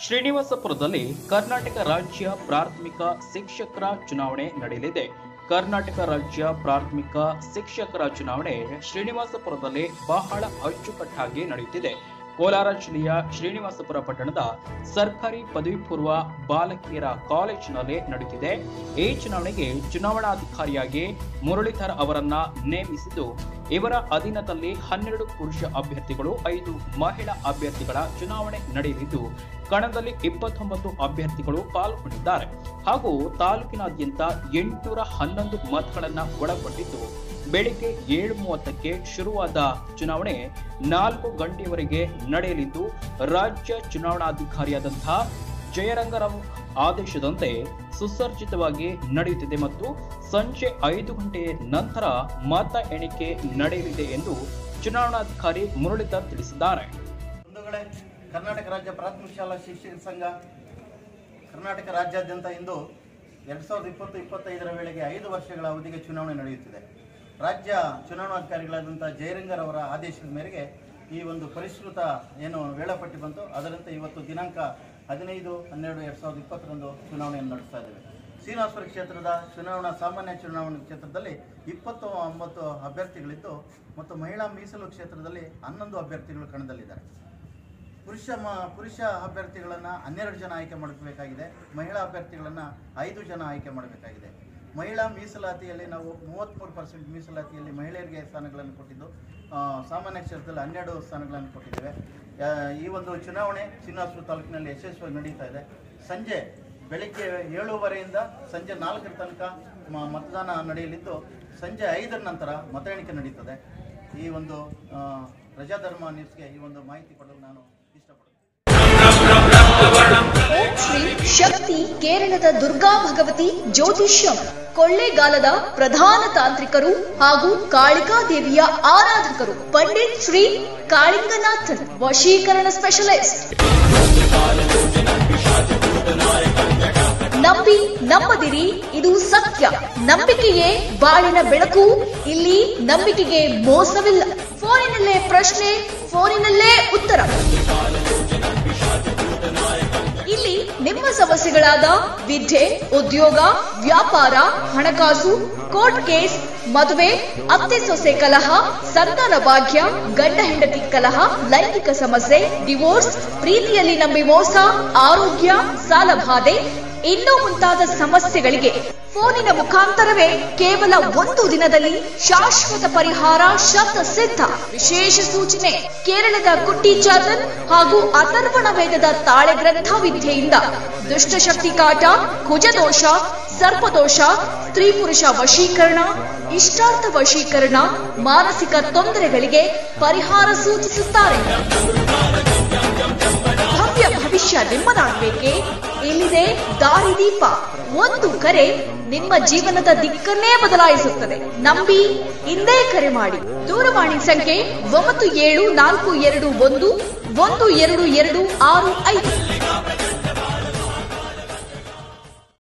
ಶ್ರೀನಿವಾಸಪುರದಲ್ಲಿ ಕರ್ನಾಟಕ ರಾಜ್ಯ ಪ್ರಾಥಮಿಕ ಶಿಕ್ಷಕರ ಚುನಾವಣೆ ನಡೆಯಲಿದೆ ಕರ್ನಾಟಕ ರಾಜ್ಯ ಪ್ರಾಥಮಿಕ ಶಿಕ್ಷಕರ ಚುನಾವಣೆ ಶ್ರೀನಿವಾಸಪುರದಲ್ಲಿ ಬಹಳ ಅಚ್ಚುಕಟ್ಟಾಗಿ ನಡೆಯುತ್ತಿದೆ ಕೋಲಾರ ಜಿಲ್ಲೆಯ ಶ್ರೀನಿವಾಸಪುರ ಪಟ್ಟಣದ ಸರ್ಕಾರಿ ಪದವಿ ಪೂರ್ವ ಬಾಲಕಿಯರ ಕಾಲೇಜಿನಲ್ಲಿ ನಡೆಯುತ್ತಿದೆ ಈ ಚುನಾವಣೆಗೆ ಚುನಾವಣಾಧಿಕಾರಿಯಾಗಿ ಮುರಳೀಧರ್ ಅವರನ್ನ ನೇಮಿಸಿದ್ದು ಇವರ ಅಧೀನದಲ್ಲಿ ಹನ್ನೆರಡು ಪುರುಷ ಅಭ್ಯರ್ಥಿಗಳು ಐದು ಮಹಿಳಾ ಅಭ್ಯರ್ಥಿಗಳ ಚುನಾವಣೆ ನಡೆಯಲಿದ್ದು ಕಣದಲ್ಲಿ ಇಪ್ಪತ್ತೊಂಬತ್ತು ಅಭ್ಯರ್ಥಿಗಳು ಪಾಲ್ಗೊಂಡಿದ್ದಾರೆ ಹಾಗೂ ತಾಲೂಕಿನಾದ್ಯಂತ ಎಂಟುನೂರ ಹನ್ನೊಂದು ಮತಗಳನ್ನ ಒಳಗೊಂಡಿದ್ದು ಬೆಳಿಗ್ಗೆ ಏಳು ಮೂವತ್ತಕ್ಕೆ ಶುರುವಾದ ಚುನಾವಣೆ ನಾಲ್ಕು ಗಂಟೆಯವರೆಗೆ ನಡೆಯಲಿದ್ದು ರಾಜ್ಯ ಚುನಾವಣಾಧಿಕಾರಿಯಾದಂತಹ ಜಯರಂಗರಾವ್ ಆದೇಶದಂತೆ ಸುಸರ್ಜಿತವಾಗಿ ನಡೆಯುತ್ತಿದೆ ಮತ್ತು ಸಂಜೆ ಐದು ಗಂಟೆ ನಂತರ ಮತ ಎಣಿಕೆ ನಡೆಯಲಿದೆ ಎಂದು ಚುನಾವಣಾಧಿಕಾರಿ ಮುರಳೀಧರ್ ತಿಳಿಸಿದ್ದಾರೆ ಬಂಧುಗಳೇ ಕರ್ನಾಟಕ ರಾಜ್ಯ ಪ್ರಾಥಮಿಕ ಶಾಲಾ ಶಿಕ್ಷಕರ ಸಂಘ ಕರ್ನಾಟಕ ರಾಜ್ಯಾದ್ಯಂತ ಇಂದು ಎರಡು ಸಾವಿರದ ಇಪ್ಪತ್ತು ಇಪ್ಪತ್ತೈದರ ವೇಳೆಗೆ ಐದು ವರ್ಷಗಳ ಅವಧಿಗೆ ಚುನಾವಣೆ ನಡೆಯುತ್ತಿದೆ ರಾಜ್ಯ ಚುನಾವಣಾಧಿಕಾರಿಗಳಾದಂಥ ಜಯರಂಗರವರ ಆದೇಶದ ಮೇರೆಗೆ ಈ ಒಂದು ಪರಿಷ್ಕೃತ ಏನು ವೇಳಾಪಟ್ಟಿ ಬಂತು ಅದರಂತೆ ಇವತ್ತು ದಿನಾಂಕ ಹದಿನೈದು ಹನ್ನೆರಡು ಎರಡು ಸಾವಿರದ ಇಪ್ಪತ್ತರಂದು ಚುನಾವಣೆಯನ್ನು ನಡೆಸ್ತಾ ಇದ್ದೇವೆ ಶ್ರೀನಿವಾಸಪುರ ಕ್ಷೇತ್ರದ ಚುನಾವಣಾ ಸಾಮಾನ್ಯ ಚುನಾವಣಾ ಕ್ಷೇತ್ರದಲ್ಲಿ ಇಪ್ಪತ್ತು ಒಂಬತ್ತು ಅಭ್ಯರ್ಥಿಗಳಿದ್ದು ಮತ್ತು ಮಹಿಳಾ ಮೀಸಲು ಕ್ಷೇತ್ರದಲ್ಲಿ ಹನ್ನೊಂದು ಅಭ್ಯರ್ಥಿಗಳು ಕಣದಲ್ಲಿದ್ದಾರೆ ಪುರುಷ ಮ ಪುರುಷ ಅಭ್ಯರ್ಥಿಗಳನ್ನು ಹನ್ನೆರಡು ಜನ ಆಯ್ಕೆ ಮಾಡಬೇಕಾಗಿದೆ ಮಹಿಳಾ ಅಭ್ಯರ್ಥಿಗಳನ್ನು ಐದು ಜನ ಆಯ್ಕೆ ಮಾಡಬೇಕಾಗಿದೆ ಮಹಿಳಾ ಮೀಸಲಾತಿಯಲ್ಲಿ ನಾವು ಮೂವತ್ತ್ಮೂರು ಪರ್ಸೆಂಟ್ ಮೀಸಲಾತಿಯಲ್ಲಿ ಮಹಿಳೆಯರಿಗೆ ಸ್ಥಾನಗಳನ್ನು ಕೊಟ್ಟಿದ್ದು ಆ, ಸಾಮಾನ್ಯ ಕ್ಷೇತ್ರದಲ್ಲಿ ಹನ್ನೆರಡು ಸ್ಥಾನಗಳನ್ನು ಕೊಟ್ಟಿದ್ದೇವೆ ಆ, ಈ ಒಂದು ಚುನಾವಣೆ ಶ್ರೀನಿವಾಸಪುರ ತಾಲೂಕಿನಲ್ಲಿ ಯಶಸ್ವಿಯಾಗಿ ನಡೀತಾ ಇದೆ ಸಂಜೆ ಬೆಳಿಗ್ಗೆ ಏಳೂವರೆಯಿಂದ ಸಂಜೆ ನಾಲ್ಕರ ತನಕ ಮ- ಮತದಾನ ನಡೆಯಲಿದ್ದು ಸಂಜೆ ಐದರ ನಂತರ ಮತ ಎಣಿಕೆ ನಡೀತದೆ ಈ ಒಂದು ಆ, ಪ್ರಜಾಧರ್ಮ ನ್ಯೂಸ್ಗೆ ಈ ಒಂದು ಮಾಹಿತಿ ಕೊಡಲು ನಾನು ಇಷ್ಟಪಡ್ತೀನಿ ಓಂ ಶ್ರೀ ಶಕ್ತಿ ಕೇರಳದ ದುರ್ಗಾ ಭಗವತಿ ಜ್ಯೋತಿಷ್ಯಂ ಕೊಳ್ಳೇಗಾಲದ ಪ್ರಧಾನ ತಾಂತ್ರಿಕರು ಹಾಗೂ ಕಾಳಿಕಾದೇವಿಯ ಆರಾಧಕರು ಪಂಡಿತ್ ಶ್ರೀ ಕಾಳಿಂಗನಾಥನ್ ವಶೀಕರಣ ಸ್ಪೆಷಲಿಸ್ಟ್ ನಂಬಿ ನಂಬದಿರಿ ಇದು ಸತ್ಯ ನಂಬಿಕೆಯೇ ಬಾಳಿನ ಬೆಳಕು ಇಲ್ಲಿ ನಂಬಿಕೆಗೆ ಮೋಸವಿಲ್ಲ ಫೋನಿನಲ್ಲೇ ಪ್ರಶ್ನೆ ಫೋನಿನಲ್ಲೇ ಉತ್ತರ ಇಲ್ಲಿ ನಿಮ್ಮ ಸಮಸ್ಯೆಗಳಾದ ವಿದ್ಯೆ ಉದ್ಯೋಗ ವ್ಯಾಪಾರ ಹಣಕಾಸು ಕೋರ್ಟ್ ಕೇಸ್ ಮದುವೆ ಅತ್ತೆ ಸೊಸೆ ಕಲಹ ಸಂತಾನ ಭಾಗ್ಯ ಗಂಡ ಹೆಂಡತಿ ಕಲಹ ಲೈಂಗಿಕ ಸಮಸ್ಯೆ ಡಿವೋರ್ಸ್ ಪ್ರೀತಿಯಲ್ಲಿ ನಂಬಿ ಮೋಸ ಆರೋಗ್ಯ ಸಾಲಬಾಧೆ ಇನ್ನೂ ಮುಂತಾದ ಸಮಸ್ಯೆಗಳಿಗೆ ಫೋನಿನ ಮುಖಾಂತರವೇ ಕೇವಲ ಒಂದು ದಿನದಲ್ಲಿ ಶಾಶ್ವತ ಪರಿಹಾರ ಶತ ಸಿದ್ಧ ವಿಶೇಷ ಸೂಚನೆ ಕೇರಳದ ಕುಟ್ಟಿ ಚಾತನ್ ಹಾಗೂ ಅಥರ್ವಣ ವೇದದ ತಾಳೆ ಗ್ರಂಥ ವಿದ್ಯೆಯಿಂದ ದುಷ್ಟಶಕ್ತಿ ಕಾಟ ಕುಜದೋಷ ಸರ್ಪದೋಷ ಸ್ತ್ರೀ ಪುರುಷ ವಶೀಕರಣ ಇಷ್ಟಾರ್ಥ ವಶೀಕರಣ ಮಾನಸಿಕ ತೊಂದರೆಗಳಿಗೆ ಪರಿಹಾರ ಸೂಚಿಸುತ್ತಾರೆ ಭವ್ಯ ಭವಿಷ್ಯ ನಿಮ್ಮದಾಗಬೇಕೇ ಇಲ್ಲಿದೆ ದಾರಿದೀಪ ಒಂದು ಕರೆ ನಿಮ್ಮ ಜೀವನದ ದಿಕ್ಕನ್ನೇ ಬದಲಾಯಿಸುತ್ತದೆ ನಂಬಿ ಇಂದೇ ಕರೆ ಮಾಡಿ ದೂರವಾಣಿ ಸಂಖ್ಯೆ ಒಂಬತ್ತು ಏಳು ನಾಲ್ಕು ಎರಡು ಒಂದು ಒಂದು ಎರಡು ಎರಡು ಆರು ಐದು